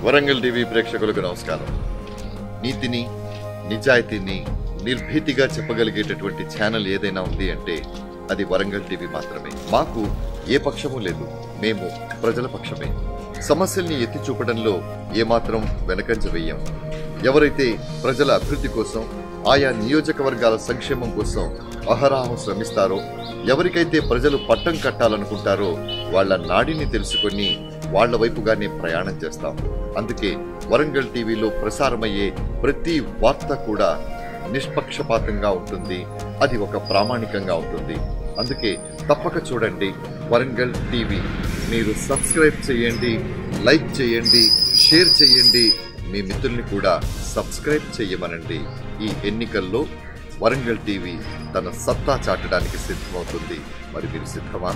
Warangal TV ప్రేక్షకులకు నమస్కారం నీతిని నిజాయితీని నిర్భీతిగా చెప్పగలిగేటటువంటి ఛానల్ ఏదైనా ఉంది అంటే అది వరంగల్ టీవీ మాత్రమే మాకు ఏ పక్షము లేదు మేము ప్రజల పక్షమే సమస్యల్ని ఎత్తి చూపడంలో ఏమాత్రం వెనకంజ వేయం ఎవరైతే ప్రజల అభివృద్ధి కోసం ఆయా నియోజకవర్గాల సంక్షేమం కోసం అహరాహం శ్రమిస్తారో ఎవరికైతే ప్రజలు పట్టం కట్టాలనుకుంటారో వాళ్ళ నాడిని తెలుసుకొని వాళ్ళ వైపుగానే ప్రయాణం చేస్తాం అందుకే వరంగల్ టీవీలో ప్రసారమయ్యే ప్రతి వార్త కూడా నిష్పక్షపాతంగా ఉంటుంది అది ఒక ప్రామాణికంగా ఉంటుంది అందుకే తప్పక చూడండి వరంగల్ టీవీ మీరు సబ్స్క్రైబ్ చేయండి లైక్ చేయండి షేర్ చేయండి మీ మిత్రుల్ని కూడా సబ్స్క్రైబ్ చేయమనండి ఈ ఎన్నికల్లో వరంగల్ టీవీ తన సత్తా చాటడానికి సిద్ధమవుతుంది మరి మీరు సిద్ధమా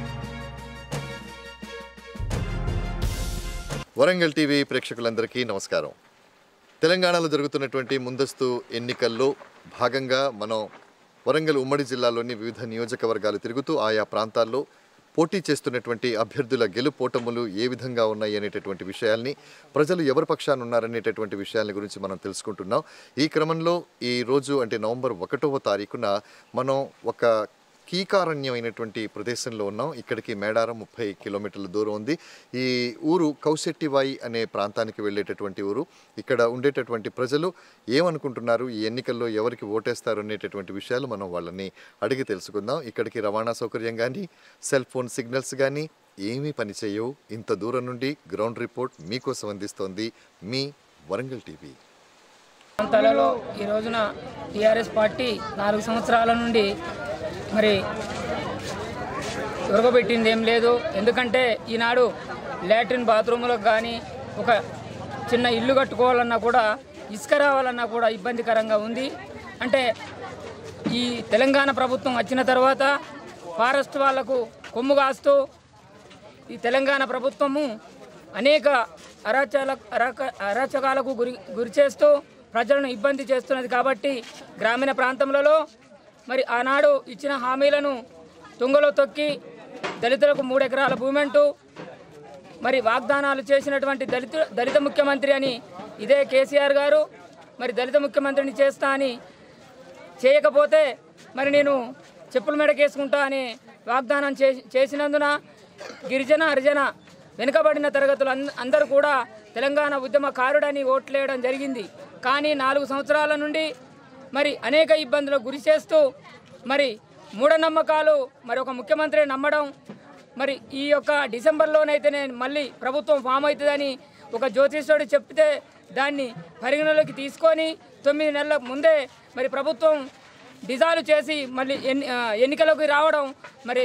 వరంగల్ టీవీ ప్రేక్షకులందరికీ నమస్కారం తెలంగాణలో జరుగుతున్నటువంటి ముందస్తు ఎన్నికల్లో భాగంగా మనం వరంగల్ ఉమ్మడి జిల్లాలోని వివిధ నియోజకవర్గాలు తిరుగుతూ ఆయా ప్రాంతాల్లో పోటీ చేస్తున్నటువంటి అభ్యర్థుల గెలుపోటములు ఏ విధంగా ఉన్నాయి అనేటటువంటి విషయాల్ని ప్రజలు ఎవరి పక్షాన ఉన్నారనేటటువంటి విషయాల గురించి మనం తెలుసుకుంటున్నాం ఈ క్రమంలో ఈ రోజు అంటే నవంబర్ ఒకటవ తారీఖున మనం ఒక కీకారణ్యమైనటువంటి ప్రదేశంలో ఉన్నాం ఇక్కడికి మేడారం ముప్పై కిలోమీటర్ల దూరం ఉంది ఈ ఊరు కౌశెట్టివాయి అనే ప్రాంతానికి వెళ్ళేటటువంటి ఊరు ఇక్కడ ఉండేటటువంటి ప్రజలు ఏమనుకుంటున్నారు ఈ ఎన్నికల్లో ఎవరికి ఓటేస్తారు అనేటటువంటి విషయాలు మనం వాళ్ళని అడిగి తెలుసుకుందాం ఇక్కడికి రవాణా సౌకర్యం కానీ సెల్ ఫోన్ సిగ్నల్స్ కానీ ఏమీ పనిచేయవు ఇంత దూరం నుండి గ్రౌండ్ రిపోర్ట్ మీకోసం అందిస్తోంది మీ వరంగల్ టీవీ ప్రాంతాలలో ఈ రోజున టీఆర్ఎస్ పార్టీ నాలుగు సంవత్సరాల నుండి మరి దొరకబెట్టింది ఏం లేదు ఎందుకంటే ఈనాడు లాట్రిన్ బాత్రూములకు కానీ ఒక చిన్న ఇల్లు కట్టుకోవాలన్నా కూడా ఇసుక రావాలన్నా కూడా ఇబ్బందికరంగా ఉంది అంటే ఈ తెలంగాణ ప్రభుత్వం వచ్చిన తర్వాత ఫారెస్ట్ వాళ్లకు కొమ్ము కాస్తూ ఈ తెలంగాణ ప్రభుత్వము అనేక అరాచల అరాక అరాచకాలకు గురి గురి చేస్తూ ప్రజలను ఇబ్బంది చేస్తున్నది కాబట్టి గ్రామీణ ప్రాంతములలో మరి ఆనాడు ఇచ్చిన హామీలను తుంగలో తొక్కి దళితులకు మూడు ఎకరాల భూమి అంటూ మరి వాగ్దానాలు చేసినటువంటి దళిత దళిత ముఖ్యమంత్రి అని ఇదే కేసీఆర్ గారు మరి దళిత ముఖ్యమంత్రిని చేస్తా అని చేయకపోతే మరి నేను చెప్పుల మెడకేసుకుంటా అని వాగ్దానం చేసి చేసినందున గిరిజన హరిజన వెనుకబడిన తరగతులు అంద- అందరూ కూడా తెలంగాణ ఉద్యమకారుడని ఓట్లేయడం జరిగింది కానీ నాలుగు సంవత్సరాల నుండి మరి అనేక ఇబ్బందులకు గురి చేస్తూ మరి మూఢనమ్మకాలు మరి ఒక ముఖ్యమంత్రి నమ్మడం మరి ఈ యొక్క డిసెంబర్లోనైతేనే మళ్ళీ ప్రభుత్వం ఫామ్ అవుతుందని ఒక జ్యోతిష్యుడు చెప్తే దాన్ని పరిగణలోకి తీసుకొని తొమ్మిది నెలల ముందే మరి ప్రభుత్వం డిజాల్వ్ చేసి మళ్ళీ ఎన్ని ఆ, ఎన్నికలకు రావడం మరి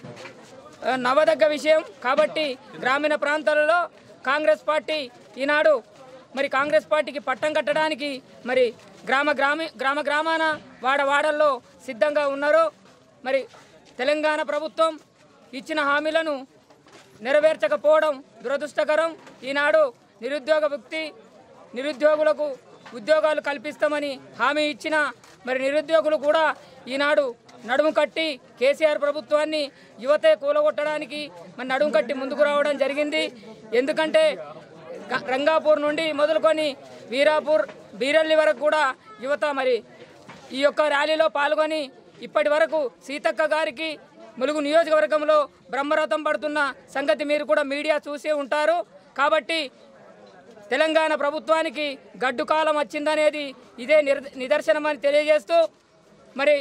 ఆ, నవదగ్గ విషయం కాబట్టి గ్రామీణ ప్రాంతాలలో కాంగ్రెస్ పార్టీ ఈనాడు మరి కాంగ్రెస్ పార్టీకి పట్టం కట్టడానికి మరి గ్రామ గ్రామీ గ్రామ గ్రామాన వాడ వాడల్లో సిద్ధంగా ఉన్నారు మరి తెలంగాణ ప్రభుత్వం ఇచ్చిన హామీలను నెరవేర్చకపోవడం దురదృష్టకరం ఈనాడు నిరుద్యోగ వ్యక్తి నిరుద్యోగులకు ఉద్యోగాలు కల్పిస్తామని హామీ ఇచ్చిన మరి నిరుద్యోగులు కూడా ఈనాడు నడుము కట్టి కేసీఆర్ ప్రభుత్వాన్ని యువతే కూలగొట్టడానికి మరి నడుము కట్టి ముందుకు రావడం జరిగింది ఎందుకంటే గ- రంగాపూర్ నుండి మొదలుకొని వీరాపూర్ బీరల్లి వరకు కూడా యువత మరి ఈ యొక్క ర్యాలీలో పాల్గొని ఇప్పటి వరకు సీతక్క గారికి ములుగు నియోజకవర్గంలో బ్రహ్మరథం పడుతున్న సంగతి మీరు కూడా మీడియా చూసే ఉంటారు కాబట్టి తెలంగాణ ప్రభుత్వానికి గడ్డు కాలం వచ్చిందనేది ఇదే నిర్ నిదర్శనమని తెలియజేస్తూ మరి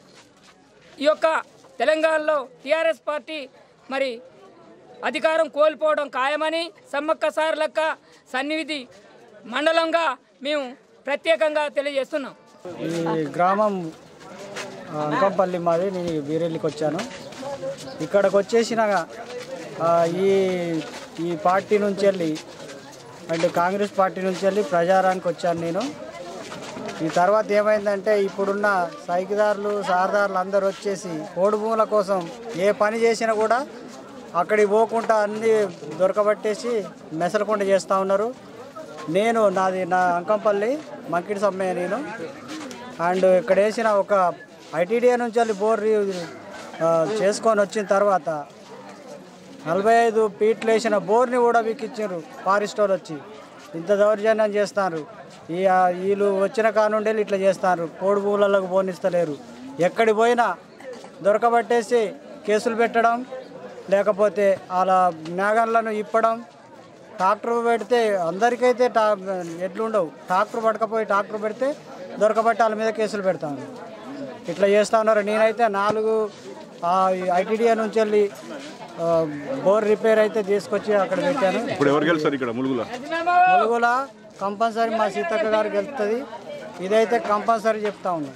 ఈ యొక్క తెలంగాణలో టీఆర్ఎస్ పార్టీ మరి అధికారం కోల్పోవడం ఖాయమని సమ్మక్క సార్ లెక్క సన్నిధి మండలంగా మేము ప్రత్యేకంగా తెలియజేస్తున్నాం ఈ గ్రామం ఆ, అంకంపల్లి మాది నేను వీరెల్లికి వచ్చాను ఇక్కడికి వచ్చేసిన ఆ, ఈ ఈ పార్టీ నుంచి వెళ్ళి అంటే కాంగ్రెస్ పార్టీ నుంచి వెళ్ళి ప్రచారానికి వచ్చాను నేను ఈ తర్వాత ఏమైందంటే ఇప్పుడున్న సైకిదారులు సారదారులు అందరూ వచ్చేసి ఓడు భూముల కోసం ఏ పని చేసినా కూడా అక్కడికి పోకుండా అన్నీ దొరకబట్టేసి మెసలకుండా చేస్తూ ఉన్నారు నేను నాది నా అంకంపల్లి మంకిడి సమ్మయ్య నేను అండ్ ఇక్కడ వేసిన ఒక ఐటీడీఏ నుంచి వెళ్ళి బోర్ రి- ఆ, చేసుకొని వచ్చిన తర్వాత నలభై ఐదు ఫీట్లు వేసిన బోర్ని కూడా వీకిచ్చారు ఫారెస్ట్ వాళ్ళు వచ్చి ఇంత దౌర్జన్యం చేస్తున్నారు ఈ ఆ, వీళ్ళు వచ్చిన కానుండి ఇట్లా చేస్తున్నారు కోడి భూములకు పోనిస్తలేరు ఎక్కడి పోయినా దొరకబట్టేసి కేసులు పెట్టడం లేకపోతే అలా మేఘాలను ఇప్పడం ట్రాక్టర్ పెడితే అందరికైతే టా ఎడ్లు ఉండవు ట్రాక్టర్ పడకపోయి ట్రాక్టర్ పెడితే దొరకబట్టి వాళ్ళ మీద కేసులు పెడతాను ఇట్లా చేస్తా ఉన్నారు నేనైతే నాలుగు ఐటీడీఏ నుంచి వెళ్ళి ఆ, బోర్ రిపేర్ అయితే తీసుకొచ్చి అక్కడ పెట్టాను ఇప్పుడు ఎవరు గెలుస్తారు ఇక్కడ ములుగులో ములుగుల కంపల్సరీ మా సీతక్క గారు గెలుస్తుంది ఇదైతే కంపల్సరీ చెప్తా ఉన్నాను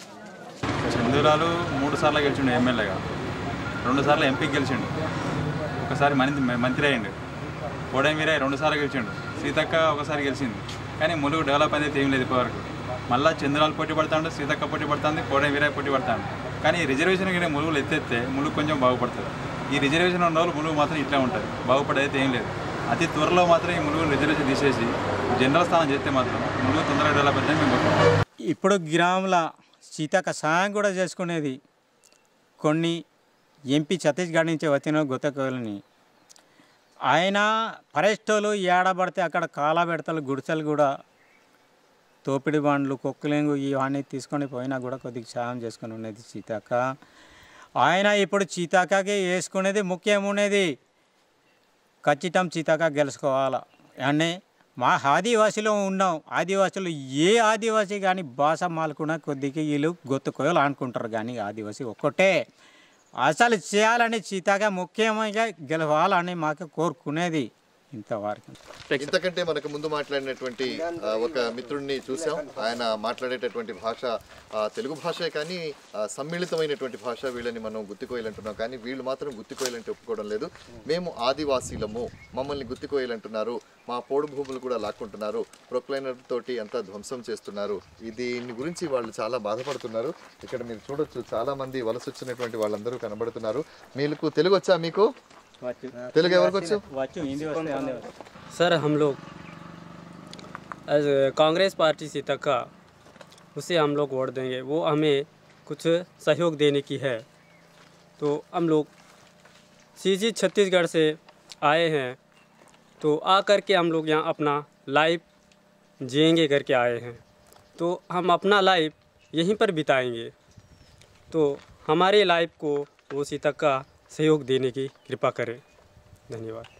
చందురాలు మూడు సార్లు గెలిచిండు ఎమ్మెల్యేగా రెండు సార్లు ఎంపీకి గెలిచిండు ఒకసారి మంత్రి మంత్రి అయ్యిండు కోడెం వీరయ్య రెండు సార్లు గెలిచిండు సీతక్క ఒకసారి గెలిచింది కానీ ములుగు డెవలప్ అనేది ఏం లేదు ఇప్పటివరకు మళ్ళీ చంద్రాలు పోటీ పడతాడు సీతక్క పోటీ పడుతుంది కోడెం వీరయ్య పోటీ పడతాడు కానీ ఈ రిజర్వేషన్ కానీ ములుగులు ఎత్తెత్తే ములుగు కొంచెం బాగుపడుతుంది ఈ రిజర్వేషన్ ఉన్న వాళ్ళు ములుగు మాత్రం ఇట్లా ఉంటుంది బాగుపడేది ఏం లేదు అతి త్వరలో మాత్రం ఈ ములుగు రిజర్వేషన్ తీసేసి జనరల్ స్థానం చేస్తే మాత్రం ములుగు తొందరగా డెవలప్ అవుతుందని మేము కోరుకుంటున్నాం. ఇప్పుడు గ్రామంలో సీతక్క సాయం కూడా చేసుకునేది కొన్ని ఎంపీ ఛత్తీస్గఢ్ నుంచి వచ్చిన గుత్తకోలని ఆయన ఫరెస్టోలు ఏడబడితే అక్కడ కాలా పెడతలు గుడిసెలు కూడా తోపిడి బండ్లు కొక్కులేంగు ఇవన్నీ తీసుకొని పోయినా కూడా కొద్దిగా సాయం చేసుకొని ఉన్నది సీతక్క ఆయన ఇప్పుడు సీతక్కకి వేసుకునేది ముఖ్యమున్నది ఖచ్చితం సీతక్క గెలుచుకోవాలా అని మా ఆదివాసిలో ఉన్నాం ఆదివాసులు ఏ ఆదివాసి కానీ భాష మాలకున్న కొద్దిగా వీళ్ళు గొత్తుకోవాలి అనుకుంటారు కానీ ఆదివాసి ఒక్కటే అసలు చేయాలని సీతగా ముఖ్యంగా గెలవాలని మాకు కోరుకునేది ఇంతవరకు ఇంతకంటే మనకు ముందు మాట్లాడినటువంటి ఆ, ఒక మిత్రుడిని చూసాం ఆయన మాట్లాడేటటువంటి భాష ఆ, తెలుగు భాషే కానీ ఆ, సమ్మిళితమైనటువంటి భాష వీళ్ళని మనం గుత్తికోయలంటున్నాం కానీ వీళ్ళు మాత్రం గుత్తికోయలంటే ఒప్పుకోవడం లేదు మేము ఆదివాసీలము మమ్మల్ని గుత్తికోయలంటున్నారు మా పోడు భూములు కూడా లాక్కుంటున్నారు ప్రొక్లైనర్ తోటి అంతా ధ్వంసం చేస్తున్నారు ఇది దీని గురించి వాళ్ళు చాలా బాధపడుతున్నారు ఇక్కడ మీరు చూడొచ్చు చాలా మంది వలస వచ్చినటువంటి వాళ్ళందరూ కనబడుతున్నారు మీకు తెలుగు వచ్చా మీకు తెలుగు ఎవరికి వచ్చు వచ్చు హిందీ వస్తే सर हम लोग एज कांग्रेस पार्टी से तक का उसे हम लोग वोट देंगे वो हमें कुछ सहयोग देने की है तो हम लोग सीजी छत्तीसगढ़ से आए हैं तो आ कर के हम लोग यहाँ अपना लाइफ जिएंगे करके आए हैं तो हम अपना लाइफ यहीं पर बिताएंगे तो हमारे लाइफ को वो सी तक का सहयोग देने की कृपा करें धन्यवाद